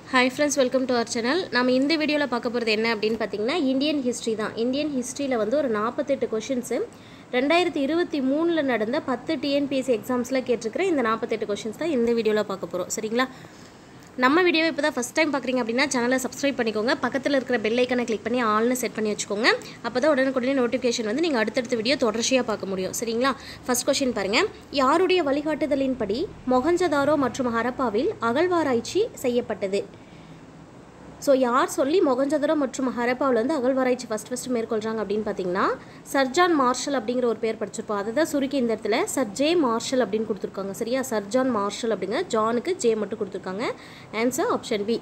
hi friends welcome to our channel நம்ம இந்த வீடியோவில் பார்க்க போகிறது என்ன அப்படின்னு பார்த்தீங்கன்னா இந்தியன் ஹிஸ்ட்ரி தான் இந்தியன் ஹிஸ்ட்ரியில் வந்து ஒரு நாற்பத்தெட்டு கொஷின்ஸு ரெண்டாயிரத்தி இருபத்தி மூணில் நடந்த பத்து டிஎன்பிஎஸ்சி எக்ஸாம்ஸில் கேட்டிருக்கிற இந்த நாற்பத்தெட்டு கொஷின்ஸ் தான் இந்த வீடியோவில் பார்க்க போகிறோம் சரிங்களா நம்ம வீடியோவை இப்போ தான் ஃபஸ்ட் டைம் பார்க்குறீங்க அப்படின்னா சேனலை சப்ஸ்கிரைப் பண்ணிக்கோங்க பக்கத்தில் இருக்கிற பெல் ஐக்கனை கிளிக் பண்ணி ஆல்னு செட் பண்ணி வச்சுக்கோங்க அப்போ தான் உடனுக்குடனே நோட்டிஃபிகேஷன் வந்து நீங்கள் அடுத்தடுத்த வீடியோ தொடர்ச்சியாக பார்க்க முடியும் சரிங்களா ஃபர்ஸ்ட் கொஷின் பாருங்கள் யாருடைய வழிகாட்டுதலின்படி மொஹஞ்சதாரோ மற்றும் ஹரப்பாவில் அகழ்வாராய்ச்சி செய்யப்பட்டது ஸோ யார் சொல்லி மொகஞ்சதரோ மற்றும் ஹரப்பாவில் வந்து அகழ்வாராய்ச்சி ஃபஸ்ட் ஃபஸ்ட்டு மேற்கொள்கிறாங்க அப்படின்னு பார்த்தீங்கன்னா சர்ஜான் மார்ஷல் அப்படிங்கிற ஒரு பேர் படிச்சிருப்போம் அதை தான் சுருக்கி இந்த இடத்துல சர் ஜே மார்ஷல் அப்படின்னு கொடுத்துருக்காங்க சரியா சர்ஜான் மார்ஷல் அப்படிங்க ஜானுக்கு ஜே மட்டும் கொடுத்துருக்காங்க ஆன்சர் ஆப்ஷன் பி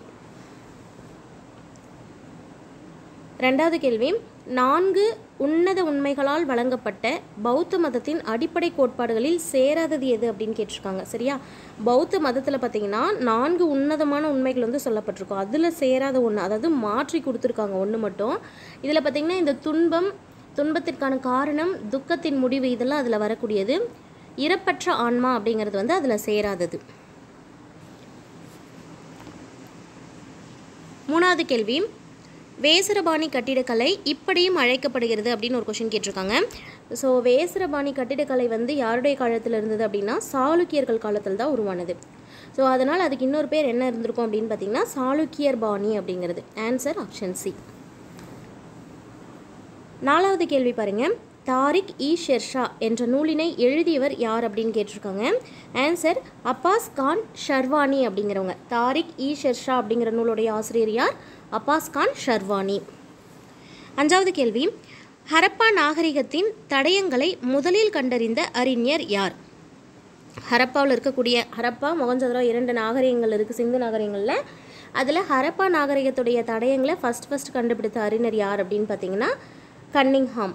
ரெண்டாவது கேள்வி நான்கு உன்னத உண்மைகளால் வழங்கப்பட்ட பௌத்த மதத்தின் அடிப்படை கோட்பாடுகளில் சேராதது எது அப்படின்னு கேட்டிருக்காங்க சரியா பௌத்த மதத்தில் பார்த்தீங்கன்னா நான்கு உன்னதமான உண்மைகள் வந்து சொல்லப்பட்டிருக்கும் அதில் சேராத ஒன்று அதாவது மாற்றி கொடுத்துருக்காங்க ஒன்று மட்டும் இதில் பார்த்தீங்கன்னா இந்த துன்பம் துன்பத்திற்கான காரணம் துக்கத்தின் முடிவு இதெல்லாம் அதில் வரக்கூடியது இறப்பற்ற ஆன்மா அப்படிங்கிறது வந்து அதில் சேராதது மூணாவது கேள்வி வேசரபாணி கட்டிடக்கலை இப்படியும் அழைக்கப்படுகிறது அப்படின்னு ஒரு கொஷின் கேட்டிருக்காங்க ஸோ வேசரபாணி கட்டிடக்கலை வந்து யாருடைய காலத்தில் இருந்தது அப்படின்னா சாளுக்கியர்கள் காலத்தில் தான் உருவானது ஸோ அதனால் அதுக்கு இன்னொரு பேர் என்ன இருந்திருக்கும் அப்படின்னு பார்த்தீங்கன்னா சாளுக்கியர் பாணி அப்படிங்கிறது ஆன்சர் ஆப்ஷன் சி நாலாவது கேள்வி பாருங்க தாரிக் இ ஷெர்ஷா என்ற நூலினை எழுதியவர் யார் அப்படின்னு கேட்டிருக்காங்க ஆன்சர் அப்பாஸ் கான் ஷர்வானி அப்படிங்கிறவங்க தாரிக் இ ஷெர்ஷா அப்படிங்கிற நூலுடைய ஆசிரியர் யார் அப்பாஸ் கான் ஷர்வானி அஞ்சாவது கேள்வி ஹரப்பா நாகரிகத்தின் தடயங்களை முதலில் கண்டறிந்த அறிஞர் யார் ஹரப்பாவில் இருக்கக்கூடிய ஹரப்பா மொகஞ்சதரோ இரண்டு நாகரிகங்கள் இருக்குது சிந்து நாகரிகங்களில் அதில் ஹரப்பா நாகரிகத்துடைய தடயங்களை ஃபஸ்ட் ஃபஸ்ட் கண்டுபிடித்த அறிஞர் யார் அப்படின்னு பார்த்தீங்கன்னா கன்னிங்ஹாம்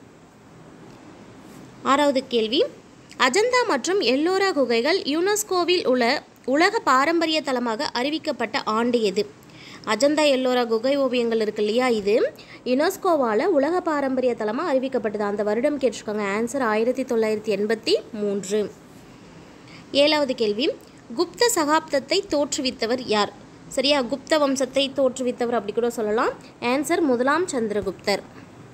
ஆறாவது கேள்வி அஜந்தா மற்றும் எல்லோரா குகைகள் யுனெஸ்கோவில் உள்ள உலக பாரம்பரிய தலமாக அறிவிக்கப்பட்ட ஆண்டு எது அஜந்தா எல்லோரா குகை ஓவியங்கள் இருக்கு இல்லையா இது யுனெஸ்கோவால் உலக பாரம்பரிய தலமாக அறிவிக்கப்பட்டது அந்த வருடம் கேட்டிருக்காங்க ஆன்சர் ஆயிரத்தி தொள்ளாயிரத்தி எண்பத்தி மூன்று ஏழாவது கேள்வி குப்த சகாப்தத்தை தோற்றுவித்தவர் யார் சரியா குப்த வம்சத்தை தோற்றுவித்தவர் அப்படி கூட சொல்லலாம் ஆன்சர் முதலாம் சந்திரகுப்தர்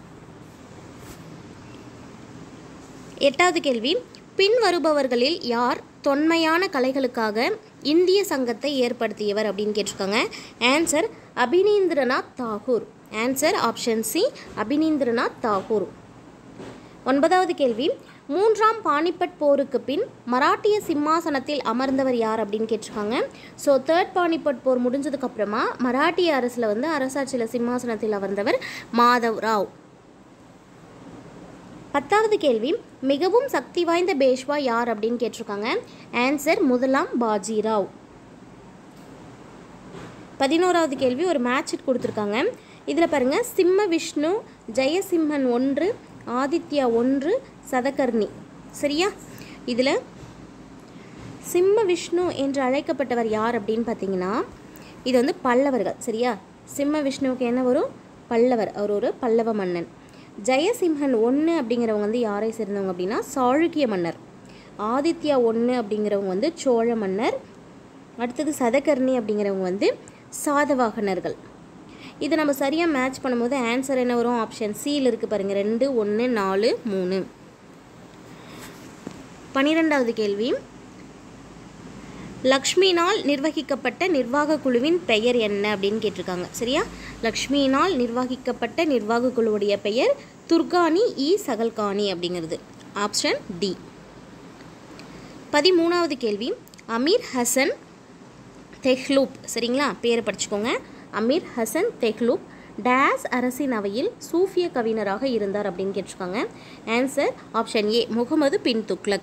எட்டாவது கேள்வி பின்வருபவர்களில் யார் தொன்மையான கலைகளுக்காக இந்திய சங்கத்தை ஏற்படுத்தியவர் அப்படின்னு கேட்டிருக்காங்க answer Abanindranath Tagore answer option C Abanindranath Tagore ஒன்பதாவது கேள்வி மூன்றாம் பானிபட் போருக்கு பின் மராட்டிய சிம்மாசனத்தில் அமர்ந்தவர் யார் அப்படின்னு கேட்டிருக்காங்க ஸோ தேர்ட் பானிபட் போர் முடிஞ்சதுக்கப்புறமா மராட்டிய அரசில் வந்து அரசாட்சியில் சிம்மாசனத்தில் அமர்ந்தவர் மாதவ் ராவ் பத்தாவது கேள்வி மிகவும் சக்தி வாய்ந்த பேஷ்வா யார் அப்படின்னு கேட்டிருக்காங்க ஆன்சர் முதலாம் பாஜிராவ் பதினோராவது கேள்வி ஒரு மேட்ச் கொடுத்துருக்காங்க இதில் பாருங்கள் சிம்ம விஷ்ணு ஜெயசிம்மன் ஒன்று ஆதித்யா ஒன்று சதகர்ணி சரியா இதில் சிம்ம விஷ்ணு என்று அழைக்கப்பட்டவர் யார் அப்படின்னு பார்த்தீங்கன்னா இது வந்து பல்லவர்கள் சரியா சிம்ம விஷ்ணுவுக்கு என்ன வரும் பல்லவர் அவர் ஒரு பல்லவ மன்னன் ஜெயசிம்ஹன் ஒன்று அப்படிங்கிறவங்க வந்து யாரை சேர்ந்தவங்க அப்படின்னா சாளுக்கிய மன்னர் ஆதித்யா ஒன்று அப்படிங்கிறவங்க வந்து சோழ மன்னர் அடுத்தது சதகர்ணி அப்படிங்கிறவங்க வந்து சாதவாகனர்கள் இது நம்ம சரியாக மேட்ச் பண்ணும்போது ஆன்சர் என்ன வரும் ஆப்ஷன் சியில் இருக்குது பாருங்கள் ரெண்டு ஒன்று நாலு மூணு பன்னிரெண்டாவது கேள்வி லக்ஷ்மினால் நிர்வகிக்கப்பட்ட நிர்வாக குழுவின் பெயர் என்ன அப்படின்னு கேட்டிருக்காங்க சரியா லக்ஷ்மியினால் நிர்வகிக்கப்பட்ட நிர்வாக குழுவுடைய பெயர் துர்கானி இ சகல்கானி அப்படிங்கிறது ஆப்ஷன் டி பதிமூணாவது கேள்வி அமீர் ஹசன் தெஹ்லூப் சரிங்களா பேரை படிச்சுக்கோங்க அமீர் ஹசன் தெஹ்லூப் டேஸ் அரசின் அவையில் சூஃபிய கவிஞராக இருந்தார் அப்படின்னு கேட்டிருக்காங்க answer option A Muhammad bin Tughlaq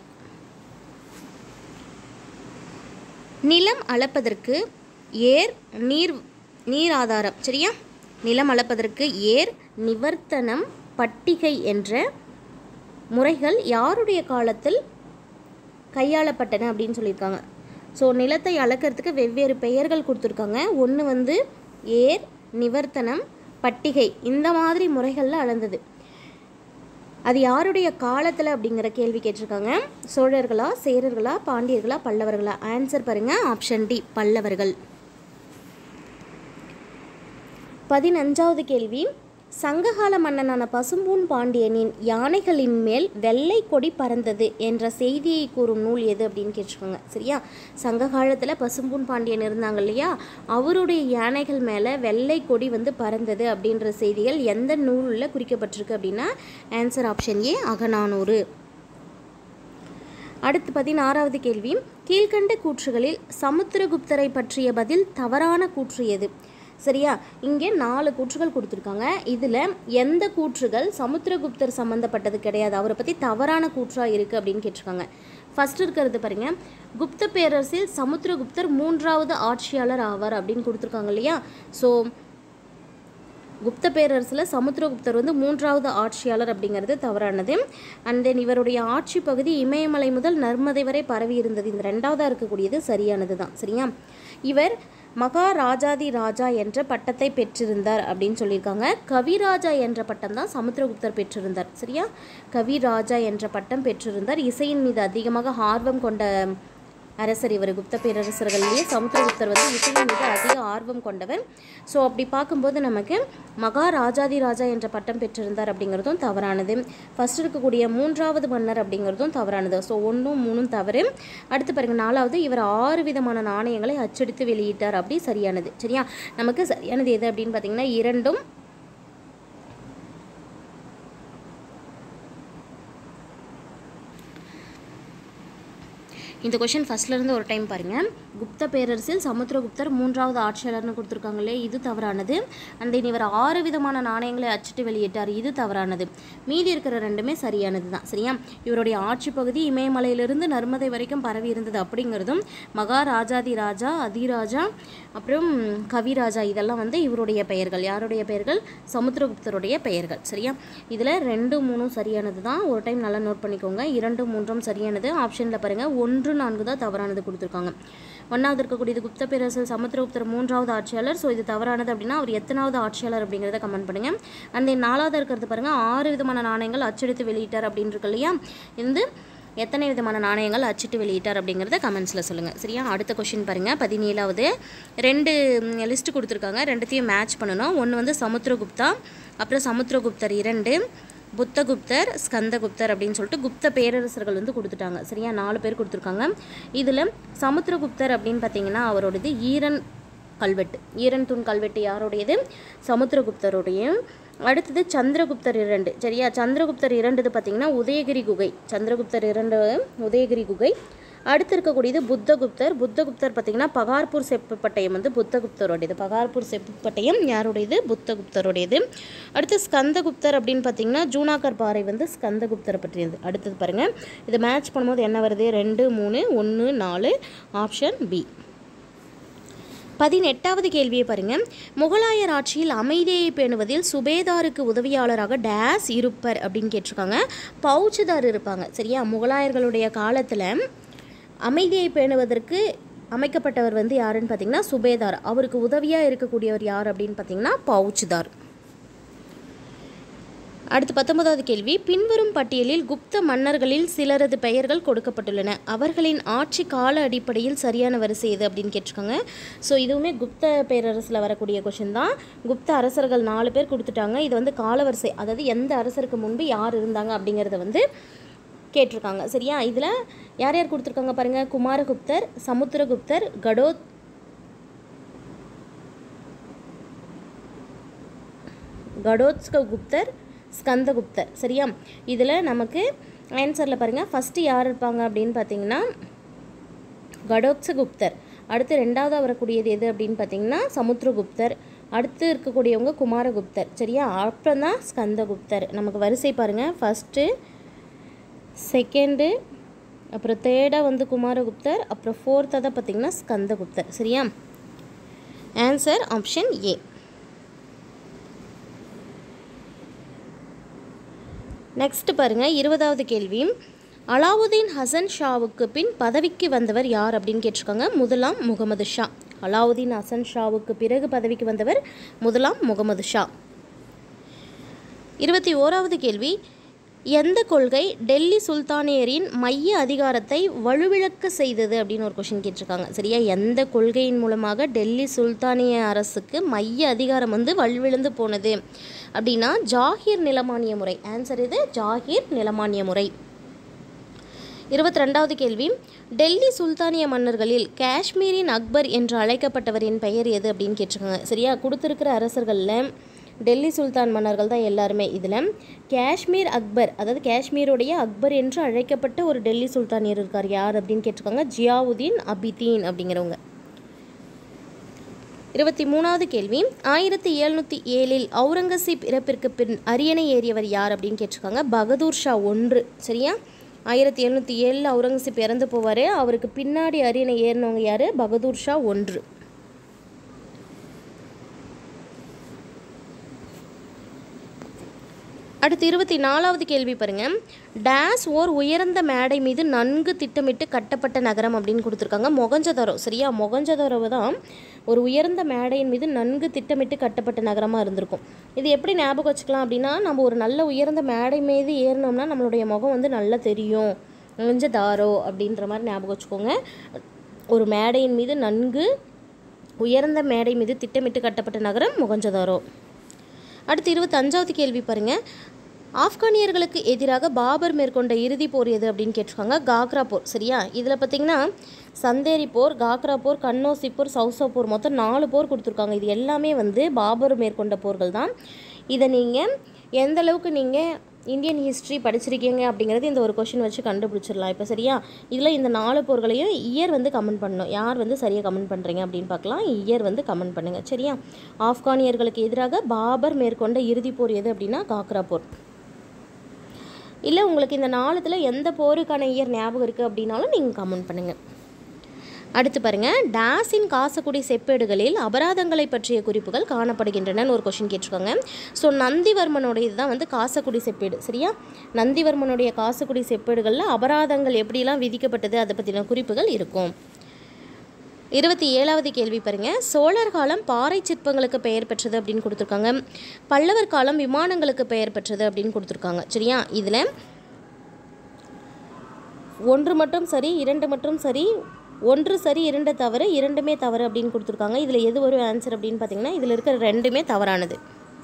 நிலம் அளப்பதற்கு ஏர் நீர் நீர் ஆதாரம் சரியா நிலம் அளப்பதற்கு ஏர் நிவர்த்தனம் பட்டிகை என்ற முறைகள் யாருடைய காலத்தில் கையாளப்பட்டன அப்படின்னு சொல்லியிருக்காங்க ஸோ நிலத்தை அளக்கிறதுக்கு வெவ்வேறு பெயர்கள் கொடுத்துருக்காங்க ஒன்று வந்து ஏர் நிவர்த்தனம் பட்டிகை இந்த மாதிரி முறைகளில் அளந்தது அது யாருடைய காலத்தில் அப்படிங்கிற கேள்வி கேட்டிருக்காங்க சோழர்களா சேரர்களா பாண்டியர்களா பல்லவர்களா ஆன்சர் பாருங்கள் ஆப்ஷன் டி பல்லவர்கள் பதினஞ்சாவது கேள்வி சங்ககால மன்னனான பசும்பூன் பாண்டியனின் யானைகளின் மேல் வெள்ளை கொடி பறந்தது என்ற செய்தியை கூறும் நூல் எது அப்படின்னு கேட்டிருக்காங்க சரியா சங்க காலத்தில் பசும்பூன் பாண்டியன் இருந்தாங்க இல்லையா அவருடைய யானைகள் மேலே வெள்ளை கொடி வந்து பறந்தது அப்படின்ற செய்திகள் எந்த நூலில் குறிக்கப்பட்டிருக்கு அப்படின்னா ஆன்சர் ஆப்ஷன் ஏ அகநானூறு அடுத்து பதினாறாவது கேள்வி கீழ்கண்ட கூற்றுகளில் சமுத்திரகுப்தரை பற்றிய பதில் தவறான கூற்று எது சரியா இங்கே நாலு கூற்றுகள் கொடுத்துருக்காங்க இதில் எந்த கூற்றுகள் சமுத்திரகுப்தர் சம்மந்தப்பட்டது கிடையாது அவரை பற்றி தவறான கூற்றாக இருக்குது அப்படின்னு கேட்டிருக்காங்க ஃபர்ஸ்ட் இருக்கிறது பாருங்க குப்த பேரரசில் சமுத்திரகுப்தர் மூன்றாவது ஆட்சியாளர் ஆவார் அப்படின்னு கொடுத்துருக்காங்க இல்லையா ஸோ குப்த பேரரசில் சமுத்திரகுப்தர் வந்து மூன்றாவது ஆட்சியாளர் அப்படிங்கிறது தவறானது அண்ட் தென் இவருடைய ஆட்சி பகுதி இமயமலை முதல் நர்மதை வரை பரவி இருந்தது இந்த ரெண்டாவதாக இருக்கக்கூடியது சரியானது தான் சரியா இவர் மகா ராஜாதி ராஜா என்ற பட்டத்தை பெற்றிருந்தார் அப்படின்னு சொல்லியிருக்காங்க கவிராஜா என்ற பட்டம் தான் சமுத்திரகுப்தர் பெற்றிருந்தார் சரியா கவிராஜா என்ற பட்டம் பெற்றிருந்தார் இசையின் மீது அதிகமாக ஆர்வம் கொண்ட அரசர் இவர் குப்த பேரரசர்கள்லேயே சமுத்திரகுப்தர் வந்து இசையின் மீது அதிக ஆர்வம் கொண்டவர் ஸோ அப்படி பார்க்கும்போது நமக்கு மகா ராஜாதி ராஜா என்ற பட்டம் பெற்றிருந்தார் அப்படிங்கிறதும் தவறானது ஃபர்ஸ்ட் இருக்கக்கூடிய மூன்றாவது மன்னர் அப்படிங்கிறதும் தவறானது ஸோ ஒன்றும் மூணும் தவறு அடுத்து பாருங்க நாலாவது இவர் ஆறு விதமான நாணயங்களை அச்சடித்து வெளியிட்டார் அப்படி சரியானது சரியா நமக்கு சரியானது எது அப்படின்னு பார்த்தீங்கன்னா இரண்டும் இந்த கொஷின் ஃபஸ்ட்லேருந்து ஒரு டைம் பாருங்கள் குப்த பேரரசில் சமுத்திரகுப்தர் மூன்றாவது ஆட்சியாளர்னு கொடுத்துருக்காங்களே இது தவறானது அண்ட் தென் இவர் ஆறு விதமான நாணயங்களை அச்சிட்டு வெளியிட்டார் இது தவறானது மீதி இருக்கிற ரெண்டுமே சரியானது தான் சரியா இவருடைய ஆட்சி பகுதி இமயமலையிலிருந்து நர்மதை வரைக்கும் பரவி இருந்தது அப்படிங்கிறதும் மகா ராஜாதி ராஜா அதிராஜா அப்புறம் கவிராஜா இதெல்லாம் வந்து இவருடைய பெயர்கள் யாருடைய பெயர்கள் சமுத்திரகுப்தருடைய பெயர்கள் சரியா இதில் ரெண்டு மூணும் சரியானது தான் ஒரு டைம் நல்லா நோட் பண்ணிக்கோங்க இரண்டு மூன்றும் சரியானது ஆப்ஷனில் பாருங்கள் ஒன்று நான்கு தான் தவறானது கொடுத்துருக்காங்க ஒன்றாவது இருக்கக்கூடியது குப்த பேரரசர் சமுத்திரகுப்தர் மூன்றாவது ஆட்சியாளர் ஸோ இது தவறானது அப்படின்னா அவர் எத்தனாவது ஆட்சியாளர் அப்படிங்கிறத கமெண்ட் பண்ணுங்கள் அந்த நாலாவது இருக்கிறது பாருங்கள் ஆறு விதமான நாணயங்கள் அச்சடித்து வெளியிட்டார் அப்படின்னு இருக்கு இல்லையா இது வந்து எத்தனை விதமான நாணயங்கள் அச்சிட்டு வெளியிட்டார் அப்படிங்கிறத கமெண்ட்ஸில் சொல்லுங்கள் சரியா அடுத்த கொஷின் பாருங்கள் பதினேழாவது ரெண்டு லிஸ்ட் கொடுத்துருக்காங்க ரெண்டுத்தையும் மேட்ச் பண்ணணும் ஒன்று வந்து சமுத்திரகுப்தா அப்புறம் சமுத்திரகுப்தர் இரண்டு புத்தகுப்தர் ஸ்கந்தகுப்தர் அப்படின்னு சொல்லிட்டு குப்த பேரரசர்கள் வந்து கொடுத்துட்டாங்க சரியா நாலு பேர் கொடுத்துருக்காங்க இதில் சமுத்திரகுப்தர் அப்படின்னு பார்த்தீங்கன்னா அவரோடது ஈரன் கல்வெட்டு ஈரன் தூண் கல்வெட்டு யாருடையது சமுத்திரகுப்தருடைய அடுத்தது சந்திரகுப்தர் இரண்டு சரியா சந்திரகுப்தர் இரண்டுது பார்த்தீங்கன்னா உதயகிரி குகை சந்திரகுப்தர் இரண்டு உதயகிரி குகை அடுத்து இருக்கக்கூடியது புத்தகுப்தர் புத்தகுப்தர் பார்த்தீங்கன்னா பகார்பூர் செப்பு பட்டயம் வந்து புத்தகுப்தருடையது பகார்பூர் செப்பு பட்டயம் யாருடையது புத்தகுப்தருடையது அடுத்து ஸ்கந்தகுப்தர் அப்படின்னு பார்த்தீங்கன்னா ஜூனாகர் பாறை வந்து ஸ்கந்தகுப்தரை பற்றியது அடுத்தது பாருங்கள் இதை மேட்ச் பண்ணும்போது என்ன வருது ரெண்டு மூணு ஒன்று நாலு ஆப்ஷன் பி பதினெட்டாவது கேள்வியை பாருங்க முகலாயர் ஆட்சியில் அமைதியை பேணுவதில் சுபேதாருக்கு உதவியாளராக டேஸ் இருப்பர் அப்படின்னு கேட்டிருக்காங்க பவுச்சுதார் இருப்பாங்க சரியா முகலாயர்களுடைய காலத்தில் அமைதியை பேணுவதற்கு அமைக்கப்பட்டவர் வந்து யாருன்னு பார்த்தீங்கன்னா சுபேதார் அவருக்கு உதவியாக இருக்கக்கூடியவர் யார் அப்படின்னு பார்த்தீங்கன்னா பவுச்சுதார் அடுத்து பத்தொன்பதாவது கேள்வி பின்வரும் பட்டியலில் குப்த மன்னர்களில் சிலரது பெயர்கள் கொடுக்கப்பட்டுள்ளன அவர்களின் ஆட்சி கால அடிப்படையில் சரியான வரிசை எது அப்படின்னு கேட்டிருக்காங்க ஸோ இதுவுமே குப்த பேரரசில் வரக்கூடிய கொஷின் தான் குப்த அரசர்கள் நாலு பேர் கொடுத்துட்டாங்க இது வந்து காலவரிசை அதாவது எந்த அரசருக்கு முன்பு யார் இருந்தாங்க அப்படிங்கிறத வந்து கேட்டிருக்காங்க சரியா இதில் யார் யார் கொடுத்துருக்காங்க பாருங்கள் குமாரகுப்தர் சமுத்திரகுப்தர் கடோத் கடோத்ஸ்க குப்தர் ஸ்கந்தகுப்தர் சரியா இதில் நமக்கு ஆன்சரில் பாருங்கள் ஃபஸ்ட்டு யார் இருப்பாங்க அப்படின்னு பார்த்தீங்கன்னா கடோத்சகுப்தர் அடுத்து ரெண்டாவதாக வரக்கூடியது எது அப்படின்னு பார்த்தீங்கன்னா சமுத்திரகுப்தர் அடுத்து இருக்கக்கூடியவங்க குமாரகுப்தர் சரியா அப்புறம் தான் ஸ்கந்தகுப்தர் நமக்கு வரிசை பாருங்கள் ஃபஸ்ட்டு செகண்டு அப்புறம் தேர்டாக வந்து குமாரகுப்தர் அப்புறம் ஃபோர்த்தாக பார்த்தீங்கன்னா ஸ்கந்தகுப்தர் சரியா ஆன்சர் ஆப்ஷன் ஏ நெக்ஸ்ட் பாருங்க இருபதாவது கேள்வி அலாவுதீன் ஹசன் ஷாவுக்கு பின் பதவிக்கு வந்தவர் யார் அப்படின்னு கேட்டிருக்காங்க முதலாம் முகமது ஷா அலாவுதீன் ஹசன் ஷாவுக்கு பிறகு பதவிக்கு வந்தவர் முதலாம் முகமது ஷா இருபத்தி ஓராவது கேள்வி எந்த கொள்கை டெல்லி சுல்தானியரின் மைய அதிகாரத்தை வலுவிழக்க செய்தது அப்படின்னு ஒரு கொஷின் கேட்டிருக்காங்க சரியா எந்த கொள்கையின் மூலமாக டெல்லி சுல்தானிய அரசுக்கு மைய அதிகாரம் வந்து வலுவிழந்து போனது அப்படின்னா ஜாகிர் நிலமானிய முறை ஆன்சர் இது ஜாகிர் நிலமானிய முறை இருபத்தி ரெண்டாவது கேள்வி டெல்லி சுல்தானிய மன்னர்களில் காஷ்மீரின் அக்பர் என்று அழைக்கப்பட்டவரின் பெயர் எது அப்படின்னு கேட்டிருக்காங்க சரியா கொடுத்துருக்கிற அரசர்களில் டெல்லி சுல்தான் மன்னர்கள் தான் எல்லாருமே இதில் காஷ்மீர் அக்பர் அதாவது காஷ்மீருடைய அக்பர் என்று அழைக்கப்பட்ட ஒரு டெல்லி சுல்தானியர் இருக்கார் யார் அப்படின்னு கேட்டிருக்காங்க ஜியாவுதீன் அபிதீன் அப்படிங்கிறவங்க இருபத்தி மூணாவது கேள்வி ஆயிரத்தி எழுநூற்றி ஏழில் அவுரங்கசீப் இறப்பிற்கு பின் அரியணை ஏறியவர் யார் அப்படின்னு கேட்டிருக்காங்க பகதூர் ஷா ஒன்று சரியா ஆயிரத்தி எழுநூற்றி ஏழில் அவுரங்கசீப் இறந்து போவார் அவருக்கு பின்னாடி அரியணை ஏறினவங்க யார் பகதூர் ஷா ஒன்று அடுத்து இருபத்தி நாலாவது கேள்வி பாருங்க டேஸ் ஓர் உயர்ந்த மேடை மீது நன்கு திட்டமிட்டு கட்டப்பட்ட நகரம் அப்படின்னு கொடுத்துருக்காங்க மொகஞ்சதரோ சரியா மொகஞ்சதரோவை தான் ஒரு உயர்ந்த மேடையின் மீது நன்கு திட்டமிட்டு கட்டப்பட்ட நகரமாக இருந்திருக்கும் இது எப்படி ஞாபகம் வச்சுக்கலாம் அப்படின்னா நம்ம ஒரு நல்ல உயர்ந்த மேடை மீது ஏறினோம்னா நம்மளுடைய முகம் வந்து நல்லா தெரியும் மொகஞ்சதாரோ அப்படின்ற மாதிரி ஞாபகம் வச்சுக்கோங்க ஒரு மேடையின் மீது நன்கு உயர்ந்த மேடை மீது திட்டமிட்டு கட்டப்பட்ட நகரம் மொகஞ்சதாரோ அடுத்து இருபத்தஞ்சாவது கேள்வி பாருங்க ஆப்கானியர்களுக்கு எதிராக பாபர் மேற்கொண்ட இறுதி போர் எது அப்படின்னு கேட்டிருக்காங்க காக்ரா போர் சரியா இதில் பார்த்தீங்கன்னா சந்தேரி போர் காக்ரா போர் கன்னோசி போர் சௌசா போர் மொத்தம் நாலு போர் கொடுத்துருக்காங்க இது எல்லாமே வந்து பாபர் மேற்கொண்ட போர்கள் தான் இதை நீங்கள் எந்த அளவுக்கு நீங்கள் இந்தியன் ஹிஸ்ட்ரி படிச்சிருக்கீங்க அப்படிங்கிறது இந்த ஒரு கொஷின் வச்சு கண்டுபிடிச்சிடலாம் இப்போ சரியா இதில் இந்த நாலு போர்களையும் இயர் வந்து கமெண்ட் பண்ணணும் யார் வந்து சரியாக கமெண்ட் பண்ணுறீங்க அப்படின்னு பார்க்கலாம் இயர் வந்து கமெண்ட் பண்ணுங்கள் சரியா ஆப்கானியர்களுக்கு எதிராக பாபர் மேற்கொண்ட இறுதிப் போர் எது அப்படின்னா காக்ரா போர் இல்லை உங்களுக்கு இந்த நாலுத்தில் எந்த போருக்கான இயர் ஞாபகம் இருக்குது அப்படின்னாலும் நீங்கள் கமெண்ட் பண்ணுங்கள் அடுத்து பாருங்க டாஸின் காசக்குடி செப்பேடுகளில் அபராதங்களை பற்றிய குறிப்புகள் காணப்படுகின்றனன்னு ஒரு கொஷின் கேட்டிருக்காங்க ஸோ நந்திவர்மனுடைய தான் வந்து காசக்குடி செப்பேடு சரியா நந்திவர்மனுடைய காசக்குடி செப்பேடுகளில் அபராதங்கள் எப்படிலாம் விதிக்கப்பட்டது அதை பற்றின குறிப்புகள் இருக்கும் இருபத்தி ஏழாவது கேள்வி பாருங்க சோழர் காலம் பாறை சிற்பங்களுக்கு பெயர் பெற்றது அப்படின்னு கொடுத்துருக்காங்க பல்லவர் காலம் விமானங்களுக்கு பெயர் பெற்றது அப்படின்னு கொடுத்துருக்காங்க சரியா இதில் ஒன்று மட்டும் சரி இரண்டு மட்டும் சரி ஒன்று சரி இரண்டு தவறு இரண்டுமே தவறு அப்படின்னு கொடுத்துருக்காங்க இதில் எது ஒரு ஆன்சர் அப்படின்னு பார்த்தீங்கன்னா இதில் இருக்கிற ரெண்டுமே தவறானது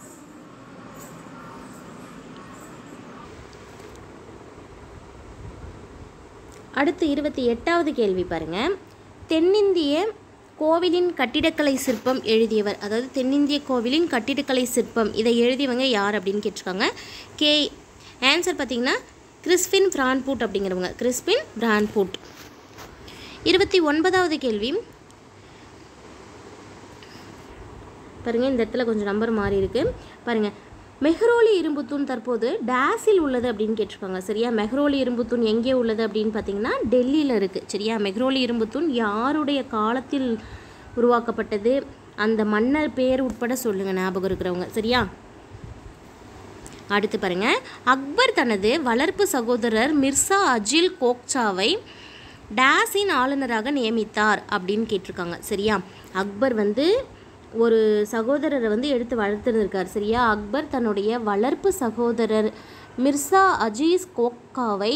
அடுத்து இருபத்தி எட்டாவது கேள்வி பாருங்க தென்னிந்திய கோவிலின் கட்டிடக்கலை சிற்பம் எழுதியவர் அதாவது தென்னிந்திய கோவிலின் கட்டிடக்கலை சிற்பம் இதை எழுதியவங்க யார் அப்படின்னு கேட்டிருக்காங்க கே ஆன்சர் பார்த்தீங்கன்னா கிறிஸ்பின் பிரான்பூட் அப்படிங்கிறவங்க கிறிஸ்பின் பிரான்பூட் இருபத்தி ஒன்பதாவது கேள்வி பாருங்க இந்த இடத்துல கொஞ்சம் நம்பர் மாறி இருக்கு பாருங்க மெஹ்ரோலி இரும்புத்தூண் தற்போது டேஸில் உள்ளது அப்படின்னு கேட்டிருக்காங்க சரியா மெஹ்ரோலி இரும்புத்தூண் எங்கே உள்ளது அப்படின்னு பார்த்தீங்கன்னா டெல்லியில் இருக்குது சரியா மெஹ்ரோலி இரும்புத்தூண் யாருடைய காலத்தில் உருவாக்கப்பட்டது அந்த மன்னர் பேர் உட்பட சொல்லுங்கள் ஞாபகம் இருக்கிறவங்க சரியா அடுத்து பாருங்க அக்பர் தனது வளர்ப்பு சகோதரர் மிர்சா அஜில் கோக்சாவை டேஸின் ஆளுநராக நியமித்தார் அப்படின்னு கேட்டிருக்காங்க சரியா அக்பர் வந்து ஒரு சகோதரரை வந்து எடுத்து வளர்த்துருக்கார் சரியா அக்பர் தன்னுடைய வளர்ப்பு சகோதரர் மிர்சா அஜீஸ் கோக்காவை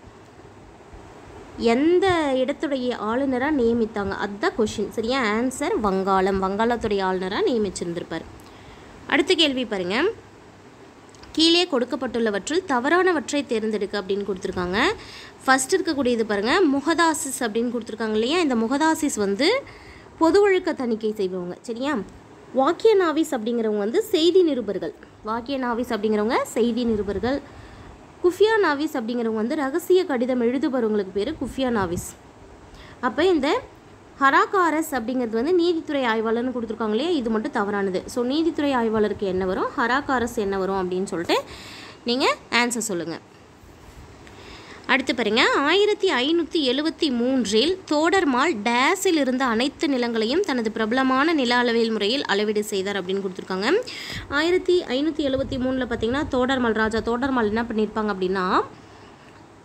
எந்த இடத்துடைய ஆளுநராக நியமித்தாங்க அதுதான் கொஷின் சரியா ஆன்சர் வங்காளம் வங்காளத்துடைய ஆளுநராக நியமிச்சிருந்திருப்பார் அடுத்த கேள்வி பாருங்க கீழே கொடுக்கப்பட்டுள்ளவற்றில் தவறானவற்றை தேர்ந்தெடுக்க அப்படின்னு கொடுத்துருக்காங்க ஃபர்ஸ்ட் இருக்கக்கூடியது பாருங்கள் முகதாசிஸ் அப்படின்னு கொடுத்துருக்காங்க இல்லையா இந்த முகதாசிஸ் வந்து பொது ஒழுக்க தணிக்கை செய்பவங்க சரியா வாக்கிய நாவிஸ் அப்படிங்கிறவங்க வந்து செய்தி நிருபர்கள் வாக்கிய நாவிஸ் அப்படிங்கிறவங்க செய்தி நிருபர்கள் குஃபியா நாவிஸ் அப்படிங்கிறவங்க வந்து ரகசிய கடிதம் எழுதுபவங்களுக்கு பேர் குஃபியா நாவிஸ் அப்போ இந்த ஹராகாரஸ் அப்படிங்கிறது வந்து நீதித்துறை ஆய்வாளர்னு கொடுத்துருக்காங்க இல்லையா இது மட்டும் தவறானது ஸோ நீதித்துறை ஆய்வாளருக்கு என்ன வரும் ஹராகாரஸ் என்ன வரும் அப்படின்னு சொல்லிட்டு நீங்கள் ஆன்சர் சொல்லுங்கள் அடுத்து பாருங்க ஆயிரத்தி ஐநூற்றி எழுவத்தி மூன்றில் தோடர்மால் டேஸில் இருந்த அனைத்து நிலங்களையும் தனது பிரபலமான நில அளவியல் முறையில் அளவீடு செய்தார் அப்படின்னு கொடுத்துருக்காங்க ஆயிரத்தி ஐநூற்றி எழுவத்தி மூணில் பார்த்தீங்கன்னா தோடர்மால் ராஜா தோடர்மால் என்ன பண்ணியிருப்பாங்க அப்படின்னா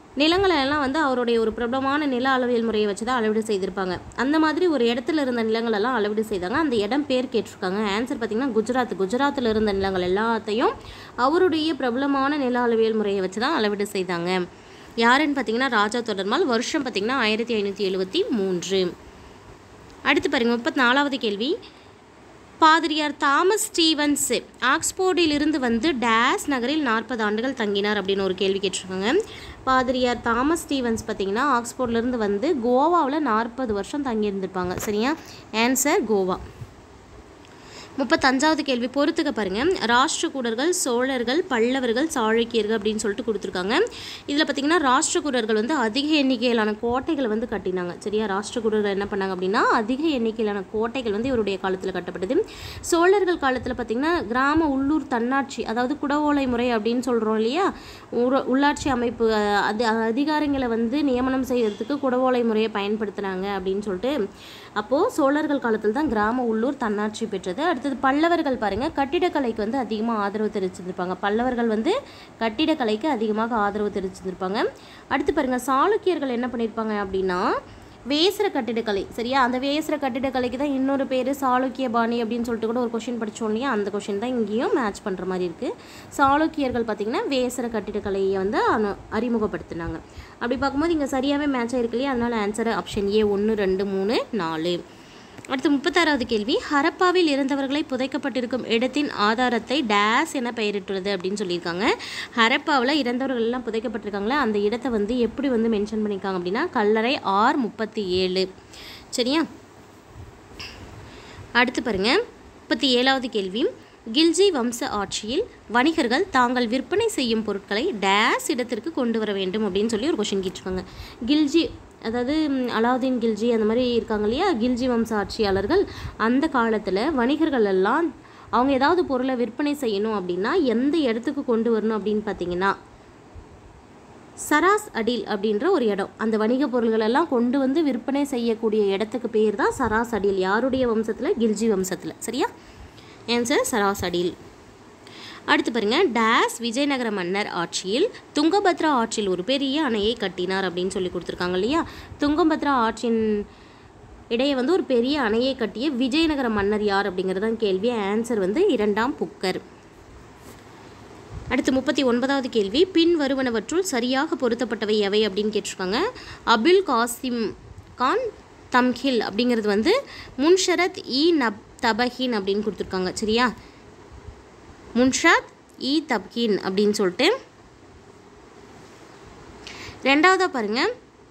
நிலங்களை எல்லாம் வந்து அவருடைய ஒரு பிரபலமான நில அளவியல் முறையை வச்சு தான் அளவீடு செய்திருப்பாங்க அந்த மாதிரி ஒரு இடத்துல இருந்த நிலங்கள் எல்லாம் அளவீடு செய்தாங்க அந்த இடம் பேர் கேட்டிருக்காங்க ஆன்சர் பார்த்தீங்கன்னா குஜராத் குஜராத்தில் இருந்த நிலங்கள் எல்லாத்தையும் அவருடைய பிரபலமான நில அளவியல் முறையை வச்சு தான் அளவீடு செய்தாங்க யாருன்னு பார்த்தீங்கன்னா ராஜா தொடர்மால் வருஷம் பார்த்தீங்கன்னா ஆயிரத்தி ஐநூற்றி எழுபத்தி மூன்று அடுத்து பாருங்க முப்பத்தி நாலாவது கேள்வி பாதிரியார் தாமஸ் ஸ்டீவன்ஸ் ஆக்ஸ்போர்டில் இருந்து வந்து டேஸ் நகரில் நாற்பது ஆண்டுகள் தங்கினார் அப்படின்னு ஒரு கேள்வி கேட்டிருக்காங்க பாதிரியார் தாமஸ் ஸ்டீவன்ஸ் பார்த்தீங்கன்னா ஆக்ஸ்போர்ட்லேருந்து வந்து கோவாவில் நாற்பது வருஷம் தங்கியிருந்திருப்பாங்க சரியா ஆன்சர் கோவா முப்பத்தஞ்சாவது கேள்வி பொறுத்துக்க பாருங்க ராஷ்டிரகூடர்கள் சோழர்கள் பல்லவர்கள் சாளுக்கியர்கள் அப்படின்னு சொல்லிட்டு கொடுத்துருக்காங்க இதில் பார்த்தீங்கன்னா ராஷ்டிரகூடர்கள் வந்து அதிக எண்ணிக்கையிலான கோட்டைகளை வந்து கட்டினாங்க சரியா ராஷ்டிரகூடர்கள் என்ன பண்ணாங்க அப்படின்னா அதிக எண்ணிக்கையிலான கோட்டைகள் வந்து இவருடைய காலத்தில் கட்டப்பட்டது சோழர்கள் காலத்தில் பார்த்தீங்கன்னா கிராம உள்ளூர் தன்னாட்சி அதாவது குடவோலை முறை அப்படின்னு சொல்கிறோம் இல்லையா ஊர- உள்ளாட்சி அமைப்பு அஹ், அது அதிகாரங்களை வந்து நியமனம் செய்யறதுக்கு குடவோலை முறையை பயன்படுத்தினாங்க அப்படின்னு சொல்லிட்டு அப்போது சோழர்கள் காலத்தில் தான் கிராம உள்ளூர் தன்னாட்சி பெற்றது அடுத்தது பல்லவர்கள் பாருங்கள் கட்டிடக்கலைக்கு வந்து அதிகமாக ஆதரவு தெரிவிச்சிருந்திருப்பாங்க பல்லவர்கள் வந்து கட்டிடக்கலைக்கு அதிகமாக ஆதரவு தெரிவிச்சிருந்திருப்பாங்க அடுத்து பாருங்கள் சாளுக்கியர்கள் என்ன பண்ணியிருப்பாங்க அப்படின்னா வேசர கட்டிடக்கலை சரியா அந்த வேசர கட்டிடக்கலைக்கு தான் இன்னொரு பேர் சாளுக்கிய பாணி அப்படின்னு சொல்லிட்டு கூட ஒரு கொஷின் படித்தோம் இல்லையா அந்த கொஷின் தான் இங்கேயும் மேட்ச் பண்ணுற மாதிரி இருக்குது சாளுக்கியர்கள் பார்த்திங்கன்னா வேசர கட்டிடக்கலையை வந்து அனு அறிமுகப்படுத்தினாங்க அப்படி பார்க்கும்போது இங்கே சரியாகவே மேட்ச் ஆயிருக்கு இல்லையா அதனால் ஆன்சர் ஆப்ஷன் ஏ ஒன்று ரெண்டு மூணு நாலு அடுத்து முப்பத்தாறாவது கேள்வி ஹரப்பாவில் இருந்தவர்களை புதைக்கப்பட்டிருக்கும் இடத்தின் ஆதாரத்தை டேஸ் என பெயரிட்டுள்ளது அப்படின்னு சொல்லியிருக்காங்க ஹரப்பாவில் இறந்தவர்கள் எல்லாம் புதைக்கப்பட்டிருக்காங்களே அந்த இடத்தை வந்து எப்படி வந்து மென்ஷன் பண்ணியிருக்காங்க அப்படின்னா கல்லறை ஆர் முப்பத்தி ஏழு சரியா அடுத்து பாருங்க முப்பத்தி ஏழாவது கேள்வி கில்ஜி வம்ச ஆட்சியில் வணிகர்கள் தாங்கள் விற்பனை செய்யும் பொருட்களை டேஸ் இடத்திற்கு கொண்டு வர வேண்டும் அப்படின்னு சொல்லி ஒரு கொஷின் கேட்டிருக்காங்க கில்ஜி அதாவது ம், அலாவுதீன் கில்ஜி அந்த மாதிரி இருக்காங்க இல்லையா கில்ஜி வம்ச ஆட்சியாளர்கள் அந்த காலத்தில் வணிகர்கள் எல்லாம் அவங்க ஏதாவது பொருளை விற்பனை செய்யணும் அப்படின்னா எந்த இடத்துக்கு கொண்டு வரணும் அப்படின்னு பார்த்தீங்கன்னா சராஸ் அடில் அப்படின்ற ஒரு இடம் அந்த வணிக பொருள்கள் எல்லாம் கொண்டு வந்து விற்பனை செய்யக்கூடிய இடத்துக்கு பேர் தான் சராஸ் அடில் யாருடைய வம்சத்தில் கில்ஜி வம்சத்தில் சரியா ஆன்சர் சராஸ் அடில் அடுத்து பாருங்க டேஸ் விஜயநகர மன்னர் ஆட்சியில் துங்கபத்ரா ஆற்றில் ஒரு பெரிய அணையை கட்டினார் அப்படின்னு சொல்லி கொடுத்துருக்காங்க இல்லையா துங்கபத்ரா ஆற்றின் இடையே வந்து ஒரு பெரிய அணையை கட்டிய விஜயநகர மன்னர் யார் அப்படிங்கிறது தான் கேள்வி ஆன்சர் வந்து இரண்டாம் புக்கர் அடுத்து முப்பத்தி ஒன்பதாவது கேள்வி பின் வருவனவற்றுள் சரியாக பொருத்தப்பட்டவை எவை அப்படின்னு கேட்டிருக்காங்க அபுல் காசிம் கான் தம்ஹில் அப்படிங்கிறது வந்து முன்ஷரத் இ நப் தபஹின் அப்படின்னு கொடுத்துருக்காங்க சரியா முன்ஷாத் இ தப்கின் அப்படின்னு சொல்லிட்டு ரெண்டாவதாக பாருங்க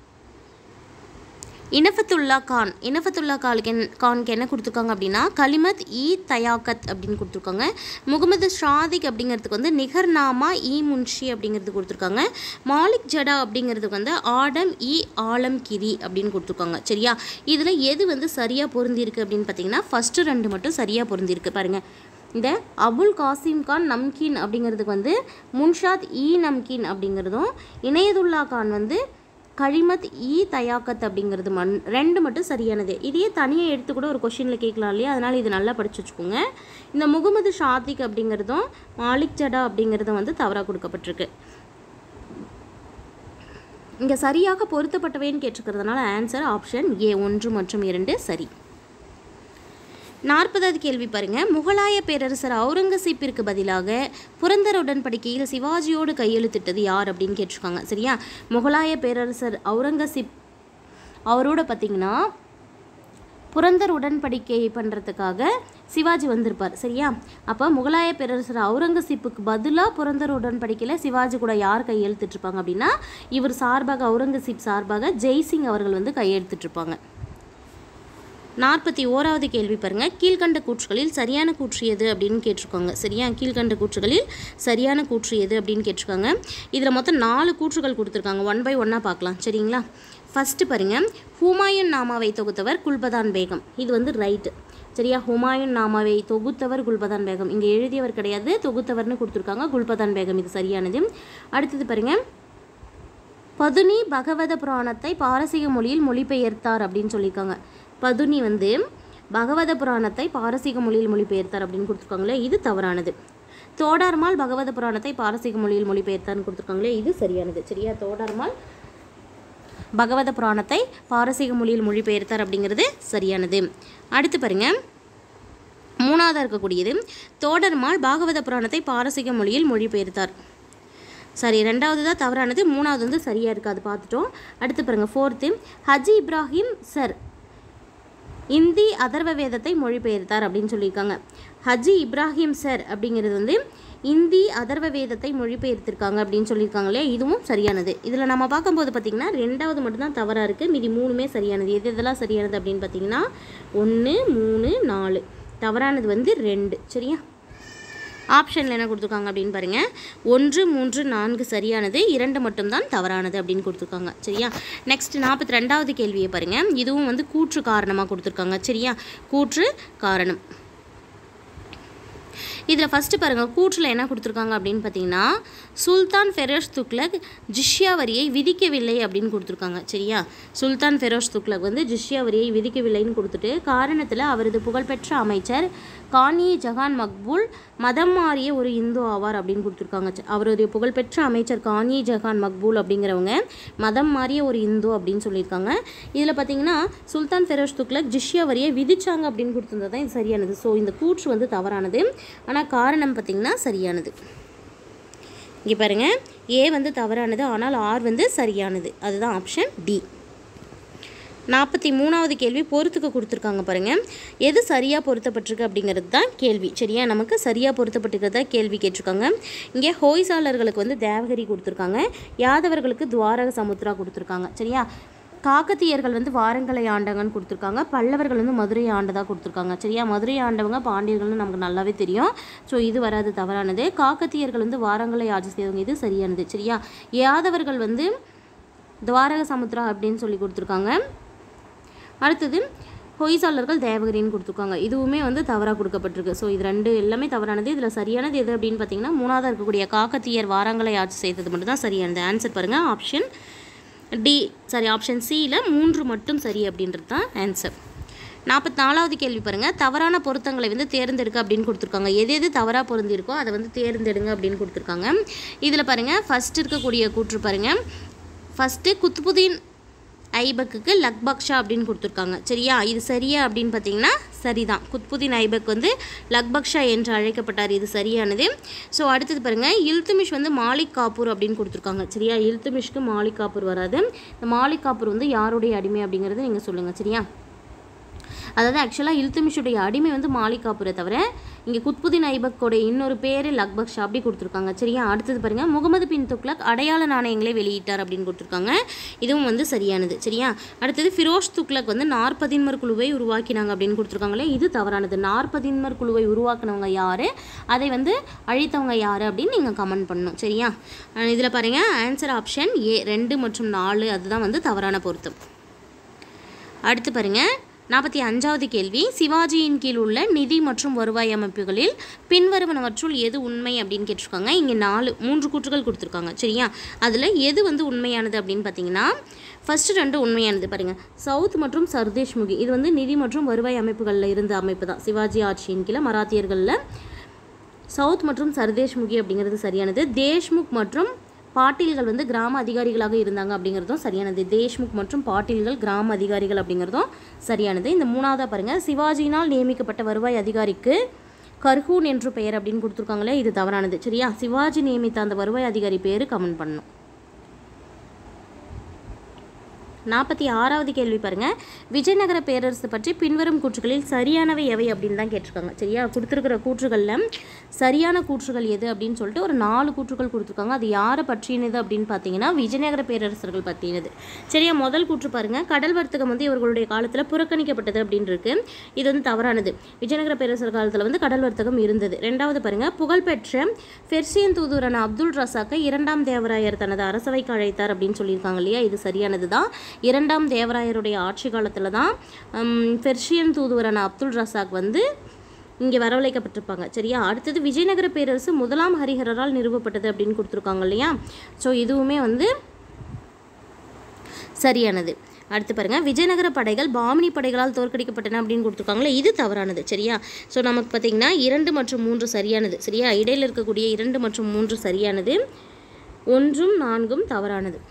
இனஃபத்துல்லா கான் இனஃபத்துல்லா காலுக்கு என் கானுக்கு என்ன கொடுத்துருக்காங்க அப்படின்னா கலிமத் இ தயாக்கத் அப்படின்னு கொடுத்துருக்காங்க முகமது ஷாதிக் அப்படிங்கிறதுக்கு வந்து நிகர்நாமா இ முன்ஷி அப்படிங்கிறது கொடுத்துருக்காங்க மாலிக் ஜடா அப்படிங்கிறதுக்கு வந்து ஆடம் இ ஆலம் கிரி அப்படின்னு கொடுத்துருக்காங்க சரியா இதில் எது வந்து சரியாக பொருந்திருக்கு அப்படின்னு பார்த்தீங்கன்னா ஃபஸ்ட்டு ரெண்டு மட்டும் சரியாக பொருந்திருக்கு பாருங்கள் இந்த அபுல் காசிம் கான் நம்கீன் அப்படிங்கிறதுக்கு வந்து முன்ஷாத் இ நம்கீன் அப்படிங்கிறதும் இணையதுல்லா கான் வந்து கழிமத் இ தயாக்கத் அப்படிங்கிறது மண் ரெண்டு மட்டும் சரியானது இதையே தனியாக எடுத்து கூட ஒரு கொஷினில் கேட்கலாம் இல்லையா அதனால் இது நல்லா படிச்சு வச்சுக்கோங்க இந்த முகமது ஷாத்திக் அப்படிங்கிறதும் மாலிக் ஜடா அப்படிங்கிறதும் வந்து தவறாக கொடுக்கப்பட்டிருக்கு இங்கே சரியாக பொருத்தப்பட்டவைன்னு கேட்டிருக்கிறதுனால ஆன்சர் ஆப்ஷன் ஏ ஒன்று மற்றும் இரண்டு சரி நாற்பதாவது கேள்வி பாருங்க முகலாய பேரரசர் அவுரங்கசீப்பிற்கு பதிலாக புரந்தர் உடன்படிக்கையில் சிவாஜியோடு கையெழுத்திட்டது யார் அப்படின்னு கேட்டிருக்காங்க சரியா முகலாய பேரரசர் அவுரங்கசீப் அவரோட பார்த்தீங்கன்னா புரந்தர் உடன்படிக்கை பண்ணுறதுக்காக சிவாஜி வந்திருப்பார் சரியா அப்போ முகலாய பேரரசர் அவுரங்கசீப்புக்கு பதிலாக புரந்தர் உடன்படிக்கையில் சிவாஜி கூட யார் கையெழுத்திட்டிருப்பாங்க அப்படின்னா இவர் சார்பாக அவுரங்கசீப் சார்பாக ஜெய்சிங் அவர்கள் வந்து கையெழுத்திட்டிருப்பாங்க நாற்பத்தி ஓராவது கேள்வி பாருங்க கீழ்கண்ட கூற்றுகளில் சரியான கூற்று எது அப்படின்னு கேட்டிருக்காங்க சரியா கீழ்கண்ட கூற்றுகளில் சரியான கூற்று எது அப்படின்னு கேட்டிருக்காங்க இதில் மொத்தம் நாலு கூற்றுகள் கொடுத்துருக்காங்க ஒன் பை ஒன்னாக பார்க்கலாம் சரிங்களா ஃபஸ்ட்டு பாருங்க ஹுமாயூன் நாமாவை தொகுத்தவர் குல்பதான் பேகம் இது வந்து ரைட்டு சரியா ஹுமாயூன் நாமாவை தொகுத்தவர் குல்பதான் பேகம் இங்கே எழுதியவர் கிடையாது தொகுத்தவர்னு கொடுத்துருக்காங்க குல்பதான் பேகம் இது சரியானது அடுத்தது பாருங்க பதுனி பகவத புராணத்தை பாரசீக மொழியில் மொழிபெயர்த்தார் அப்படின்னு சொல்லியிருக்காங்க பதுனி வந்து பகவத புராணத்தை பாரசீக மொழியில் மொழிபெயர்த்தார் அப்படின்னு கொடுத்துருக்காங்களே இது தவறானது தோடார்மால் பகவத புராணத்தை பாரசீக மொழியில் மொழிபெயர்த்தான்னு கொடுத்துருக்காங்களே இது சரியானது சரியா தோடார்மால் பகவத புராணத்தை பாரசீக மொழியில் மொழிபெயர்த்தார் அப்படிங்கிறது சரியானது அடுத்து பாருங்க மூணாவதாக இருக்கக்கூடியது தோடர்மால் பாகவத புராணத்தை பாரசீக மொழியில் மொழிபெயர்த்தார் சரி ரெண்டாவது தான் தவறானது மூணாவது வந்து சரியாக இருக்குது அது பார்த்துட்டோம் அடுத்து பாருங்க ஃபோர்த்து ஹஜி இப்ராஹிம் சர் இந்தி அதர்வ வேதத்தை மொழிபெயர்த்தார் அப்படின்னு சொல்லியிருக்காங்க ஹஜி இப்ராஹிம் சர் அப்படிங்கிறது வந்து இந்தி அதர்வ வேதத்தை மொழிபெயர்த்திருக்காங்க அப்படின்னு சொல்லியிருக்காங்க இல்லையா இதுவும் சரியானது இதில் நம்ம பார்க்கும்போது பார்த்திங்கன்னா ரெண்டாவது மட்டும்தான் தவறாக இருக்குது மீதி மூணுமே சரியானது எது எதெல்லாம் சரியானது அப்படின்னு பார்த்தீங்கன்னா ஒன்று மூணு நாலு தவறானது வந்து ரெண்டு சரியா ஆப்ஷனில் என்ன கொடுத்துருக்காங்க அப்படின்னு பாருங்கள் ஒன்று மூன்று நான்கு சரியானது இரண்டு மட்டும்தான் தவறானது அப்படின்னு கொடுத்துருக்காங்க சரியா நெக்ஸ்ட் நாற்பத்தி ரெண்டாவது கேள்வியை பாருங்கள் இதுவும் வந்து கூற்று காரணமாக கொடுத்துருக்காங்க சரியா கூற்று காரணம் இதில் ஃபஸ்ட்டு பாருங்கள் கூற்றில் என்ன கொடுத்துருக்காங்க அப்படின்னு பார்த்தீங்கன்னா சுல்தான் ஃபெரோஸ் துக்லக் ஜிஷ்யா வரியை விதிக்கவில்லை அப்படின்னு கொடுத்துருக்காங்க சரியா சுல்தான் ஃபெரோஸ் துக்லக் வந்து ஜிஷ்யா வரியை விதிக்கவில்லைன்னு கொடுத்துட்டு காரணத்தில் அவரது புகழ்பெற்ற அமைச்சர் கானி ஜஹான் மக்பூல் மதம் மாறிய ஒரு இந்து ஆவார் அப்படின்னு கொடுத்துருக்காங்க ச- அவருடைய புகழ்பெற்ற அமைச்சர் கானி ஜஹான் மக்பூல் அப்படிங்கிறவங்க மதம் மாறிய ஒரு இந்து அப்படின்னு சொல்லியிருக்காங்க இதில் பார்த்தீங்கன்னா சுல்தான் ஃபெரோஸ் துக்லக் ஜிஷ்யா வரியை விதிச்சாங்க அப்படின்னு கொடுத்துருந்தது தான் இது சரியானது ஸோ இந்த கூற்று வந்து தவறானது ஆனால் காரணம் பார்த்தீங்கன்னா சரியானது இங்கே பாருங்கள் ஏ வந்து தவறானது ஆனால் ஆர் வந்து சரியானது அதுதான் ஆப்ஷன் டி நாற்பத்தி மூணாவது கேள்வி பொறுத்துக்கு கொடுத்துருக்காங்க பாருங்கள் எது சரியாக பொருத்தப்பட்டிருக்கு அப்படிங்கிறது தான் கேள்வி சரியா நமக்கு சரியாக பொருத்தப்பட்டிருக்கிறதா கேள்வி கேட்டிருக்காங்க இங்கே ஹோய்சாளர்களுக்கு வந்து தேவகிரி கொடுத்துருக்காங்க யாதவர்களுக்கு துவாரக சமுத்ரா கொடுத்துருக்காங்க சரியா காக்கத்தியர்கள் வந்து வாரங்களை ஆண்டவங்கன்னு கொடுத்துருக்காங்க பல்லவர்கள் வந்து மதுரை ஆண்டதாக கொடுத்துருக்காங்க சரியா மதுரை ஆண்டவங்க பாண்டியர்கள்னு நமக்கு நல்லாவே தெரியும் ஸோ இது வராது தவறானது காக்கத்தியர்கள் வந்து வாரங்களை ஆட்சி செய்தவங்க இது சரியானது சரியா யாதவர்கள் வந்து துவாரக சமுத்ரா அப்படின்னு சொல்லி கொடுத்துருக்காங்க அடுத்தது ஹொய்சாளர்கள் தேவகிரின்னு கொடுத்துருக்காங்க இதுவுமே வந்து தவறாக கொடுக்கப்பட்டிருக்கு ஸோ இது ரெண்டு எல்லாமே தவறானது இதில் சரியானது எது அப்படின்னு பார்த்தீங்கன்னா மூணாவதாக இருக்கக்கூடிய காக்கத்தியர் வாரங்களை ஆட்சி செய்தது மட்டும் தான் சரியானது ஆன்சர் பாருங்கள் ஆப்ஷன் டி சாரி ஆப்ஷன் சியில் மூன்று மட்டும் சரி அப்படின்றது தான் ஆன்சர் நாற்பத்தி நாலாவது கேள்வி பாருங்கள் தவறான பொருத்தங்களை வந்து தேர்ந்தெடுக்க அப்படின்னு கொடுத்துருக்காங்க எது எது தவறாக பொருந்திருக்கோ அதை வந்து தேர்ந்தெடுங்க அப்படின்னு கொடுத்துருக்காங்க இதில் பாருங்கள் ஃபஸ்ட் இருக்கக்கூடிய கூற்று பாருங்கள் ஃபஸ்ட்டு குத்புதீன் ஐபக்குக்கு லக்பக்ஷா அப்படின்னு கொடுத்துருக்காங்க சரியா இது சரியா அப்படின்னு பார்த்தீங்கன்னா சரிதான் குத்புதீன் ஐபக் வந்து லக்பக்ஷா என்று அழைக்கப்பட்டார் இது சரியானது ஸோ அடுத்தது பாருங்கள் இல்துமிஷ் வந்து மாலிக் காப்பூர் அப்படின்னு கொடுத்துருக்காங்க சரியா இல்துமிஷ்க்கு மாலிக் காப்பூர் வராது இந்த மாலிக் காப்பூர் வந்து யாருடைய அடிமை அப்படிங்கிறது நீங்கள் சொல்லுங்கள் சரியா அதாவது ஆக்சுவலாக இல்துமிஷுடைய அடிமை வந்து மாலிக் காப்பூரை தவிர இங்கே குத்புதீன் ஐபக்கோடைய இன்னொரு பேர் லக்பக் ஷா அப்படி கொடுத்துருக்காங்க சரியா அடுத்தது பாருங்கள் முகமது பின் துக்லக் அடையாள நாணயங்களை வெளியிட்டார் அப்படின்னு கொடுத்துருக்காங்க இதுவும் வந்து சரியானது சரியா அடுத்தது ஃபிரோஸ் துக்லக் வந்து நாற்பதின்மர் குழுவை உருவாக்கினாங்க அப்படின்னு கொடுத்துருக்காங்களே இது தவறானது நாற்பதின்மர் குழுவை உருவாக்குனவங்க யார் அதை வந்து அழித்தவங்க யார் அப்படின்னு நீங்கள் கமெண்ட் பண்ணணும் சரியா இதில் பாருங்கள் ஆன்சர் ஆப்ஷன் ஏ ரெண்டு மற்றும் நாலு அதுதான் வந்து தவறான பொருத்தம் அடுத்து பாருங்க நாற்பத்தி அஞ்சாவது கேள்வி சிவாஜியின் கீழ் உள்ள நிதி மற்றும் வருவாய் அமைப்புகளில் பின்வருவனவற்றுள் எது உண்மை அப்படின்னு கேட்டிருக்காங்க இங்கே நாலு மூன்று கூற்றுகள் கொடுத்துருக்காங்க சரியா அதில் எது வந்து உண்மையானது அப்படின்னு பார்த்தீங்கன்னா ஃபஸ்ட்டு ரெண்டு உண்மையானது பாருங்கள் சவுத் மற்றும் சர்தேஷ்முகி இது வந்து நிதி மற்றும் வருவாய் அமைப்புகளில் இருந்த அமைப்பு தான் சிவாஜி ஆட்சியின் கீழே மராத்தியர்களில் சவுத் மற்றும் சர்தேஷ்முகி அப்படிங்கிறது சரியானது தேஷ்முக் மற்றும் பாட்டீல்கள் வந்து கிராம அதிகாரிகளாக இருந்தாங்க அப்படிங்கிறதும் சரியானது தேஷ்முக் மற்றும் பாட்டீல்கள் கிராம அதிகாரிகள் அப்படிங்கிறதும் சரியானது இந்த மூணாவதாக பாருங்கள் சிவாஜியினால் நியமிக்கப்பட்ட வருவாய் அதிகாரிக்கு கர்ஹூன் என்று பெயர் அப்படின்னு கொடுத்துருக்காங்களே இது தவறானது சரியா சிவாஜி நியமித்த அந்த வருவாய் அதிகாரி பேர் கமெண்ட் பண்ணணும் நாற்பத்தி ஆறாவது கேள்வி பாருங்க விஜயநகர பேரரசு பற்றி பின்வரும் கூற்றுகளில் சரியானவை எவை அப்படின்னு தான் கேட்டிருக்காங்க சரியா கொடுத்துருக்கிற கூற்றுகளில் சரியான கூற்றுகள் எது அப்படின்னு சொல்லிட்டு ஒரு நாலு கூற்றுகள் கொடுத்துருக்காங்க அது யாரை பற்றினது அப்படின்னு பார்த்தீங்கன்னா விஜயநகர பேரரசர்கள் பற்றினது சரியா முதல் கூற்று பாருங்க கடல் வர்த்தகம் வந்து இவர்களுடைய காலத்தில் புறக்கணிக்கப்பட்டது அப்படின்னு இருக்கு இது வந்து தவறானது விஜயநகர பேரரசர் காலத்தில் வந்து கடல் வர்த்தகம் இருந்தது ரெண்டாவது பாருங்க புகழ்பெற்ற பெர்சியன் தூதுவரான அப்துல் ரசாக்கை இரண்டாம் தேவராயர் தனது அரசவைக்கு அழைத்தார் அப்படின்னு சொல்லியிருக்காங்க இல்லையா இது சரியானது தான் இரண்டாம் தேவராயருடைய ஆட்சி காலத்தில் தான் ஹம், பெர்ஷியன் தூதுவரான அப்துல் ரசாக் வந்து இங்கே வரவழைக்கப்பட்டிருப்பாங்க சரியா அடுத்தது விஜயநகர பேரரசு முதலாம் ஹரிஹரரால் நிறுவப்பட்டது அப்படின்னு கொடுத்துருக்காங்க இல்லையா ஸோ இதுவுமே வந்து சரியானது அடுத்து பாருங்கள் விஜயநகர படைகள் பாமினி படைகளால் தோற்கடிக்கப்பட்டன அப்படின்னு கொடுத்துருக்காங்களே இது தவறானது சரியா ஸோ நமக்கு பார்த்திங்கன்னா இரண்டு மற்றும் மூன்று சரியானது சரியா இடையில் இருக்கக்கூடிய இரண்டு மற்றும் மூன்று சரியானது ஒன்றும் நான்கும் தவறானது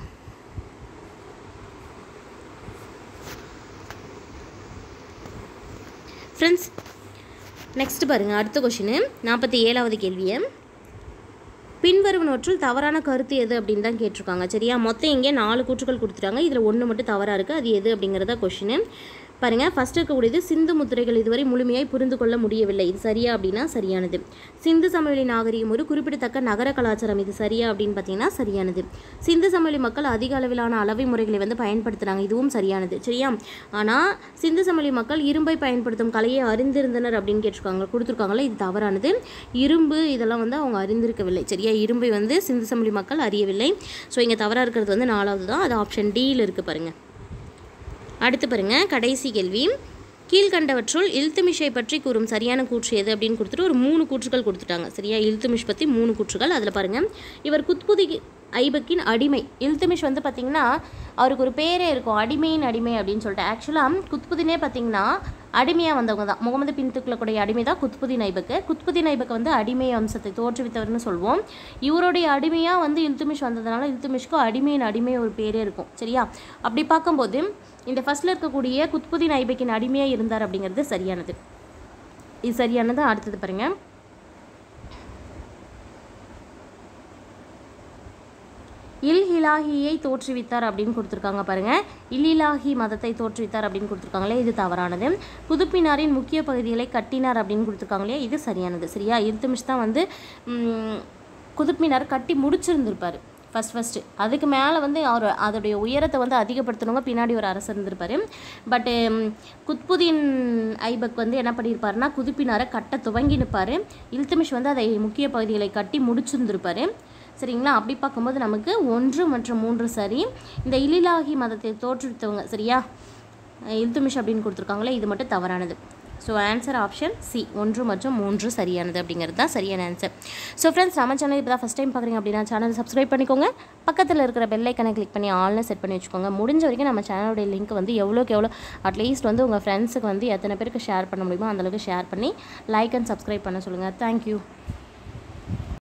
ஃப்ரெண்ட்ஸ் நெக்ஸ்ட் பாருங்கள் அடுத்த கொஷினு நாற்பத்தி ஏழாவது கேள்வியை பின்வருவனவற்றுள் தவறான கருத்து எது அப்படின்னு தான் கேட்டிருக்காங்க சரியா மொத்தம் இங்கே நாலு கூற்றுகள் கொடுத்துட்டாங்க இதில் ஒன்று மட்டும் தவறாக இருக்குது அது எது அப்படிங்கிறத கொஷினு பாருங்கள் ஃபஸ்ட்டு இருக்கக்கூடியது சிந்து முத்திரைகள் இதுவரை முழுமையாய் புரிந்து கொள்ள முடியவில்லை இது சரியா அப்படின்னா சரியானது சிந்து சமவெளி நாகரிகம் ஒரு குறிப்பிடத்தக்க நகர கலாச்சாரம் இது சரியா அப்படின்னு பார்த்தீங்கன்னா சரியானது சிந்து சமவெளி மக்கள் அதிக அளவிலான அளவை முறைகளை வந்து பயன்படுத்துகிறாங்க இதுவும் சரியானது சரியா ஆனால் சிந்து சமவெளி மக்கள் இரும்பை பயன்படுத்தும் கலையை அறிந்திருந்தனர் அப்படின்னு கேட்டிருக்காங்க கொடுத்துருக்காங்களே இது தவறானது இரும்பு இதெல்லாம் வந்து அவங்க அறிந்திருக்கவில்லை சரியா இரும்பை வந்து சிந்து சமவெளி மக்கள் அறியவில்லை ஸோ இங்கே தவறாக இருக்கிறது வந்து நாலாவது தான் அது ஆப்ஷன் டியில் இருக்குது பாருங்கள் அடுத்து பாருங்க கடைசி கேள்வி கீழ்கண்டவற்றுள் இல்துமிஷை பற்றி கூறும் சரியான கூற்று எது அப்படின்னு கொடுத்துட்டு ஒரு மூணு கூற்றுகள் கொடுத்துட்டாங்க சரியா இல்துமிஷ் பற்றி மூணு கூற்றுகள் அதில் பாருங்கள் இவர் குத்புதி ஐபக்கின் அடிமை இல்துமிஷ் வந்து பார்த்திங்கன்னா அவருக்கு ஒரு பேரே இருக்கும் அடிமையின் அடிமை அப்படின்னு சொல்லிட்டு ஆக்சுவலாக குத்புதினே பார்த்திங்கன்னா அடிமையாக வந்தவங்க தான் முகமது பின் துக்ளக்குடைய அடிமை தான் குத்புதீன் ஐபக்கு குத்புதீன் ஐபக்கு வந்து அடிமை அம்சத்தை தோற்றுவித்தவர்னு சொல்வோம் இவருடைய அடிமையாக வந்து இல்துமிஷ் வந்ததுனால இல்துமிஷ்க்கு அடிமையின் அடிமை ஒரு பேரே இருக்கும் சரியா அப்படி பார்க்கும்போது இந்த ஃபர்ஸ்ட்டில் இருக்கக்கூடிய குத்புதீன் ஐபக்கின் அடிமையாக இருந்தார் அப்படிங்கிறது சரியானது இது சரியானது அடுத்தது பாருங்கள் இல் ஹிலாஹியை தோற்றுவித்தார் அப்படின்னு கொடுத்துருக்காங்க பாருங்க இல்லிலாஹி மதத்தை தோற்றுவித்தார் அப்படின்னு கொடுத்துருக்காங்களே இது தவறானது குதுப்பினாரின் முக்கிய பகுதிகளை கட்டினார் அப்படின்னு கொடுத்துருக்காங்களே இது சரியானது சரியா இல்துமிஷ் தான் வந்து ம், குதுப்பினார் கட்டி முடிச்சிருந்திருப்பார் ஃபஸ்ட் ஃபஸ்ட்டு அதுக்கு மேலே வந்து அவர் அதோடைய உயரத்தை வந்து அதிகப்படுத்தணுங்க பின்னாடி ஒரு அரசர் இருந்திருப்பார் பட்டு குத்புதீன் ஐபக் வந்து என்ன பண்ணியிருப்பாருன்னா குதுப்பினாரை கட்ட துவங்கி நிற்பார் இல்துமிஷ் வந்து அதை முக்கிய பகுதிகளை கட்டி முடிச்சிருந்திருப்பார் சரிங்களா அப்படி பார்க்கும்போது நமக்கு ஒன்று மற்றும் மூன்று சரி இந்த இலிலாகி மதத்தை தோற்றுவித்தவங்க சரியா இல்துமிஷ் அப்படின்னு கொடுத்துருக்காங்களே இது மட்டும் தவறானது ஸோ ஆன்சர் ஆப்ஷன் சி ஒன்று மற்றும் மூன்று சரியானது அப்படிங்கிறது தான் சரியான ஆன்சர் ஸோ ஃப்ரெண்ட்ஸ் நம்ம சேனல் இப்போ தான் ஃபஸ்ட் டைம் பார்க்குறீங்க அப்படின்னா சேனல் சப்ஸ்கிரைப் பண்ணிக்கோங்க பக்கத்தில் இருக்கிற பெல் ஐக்கனை கிளிக் பண்ணி ஆல்னு செட் பண்ணி வச்சுக்கோங்க முடிஞ்ச வரைக்கும் நம்ம சேனலுடைய லிங்க் வந்து எவ்வளோக்கு எவ்வளோ அட்லீஸ்ட் வந்து உங்கள் ஃப்ரெண்ட்ஸுக்கு வந்து எத்தனை பேருக்கு ஷேர் பண்ண முடியுமோ அந்தளவுக்கு ஷேர் பண்ணி லைக் அண்ட் சப்ஸ்கிரைப் பண்ண சொல்லுங்கள் தேங்க்யூ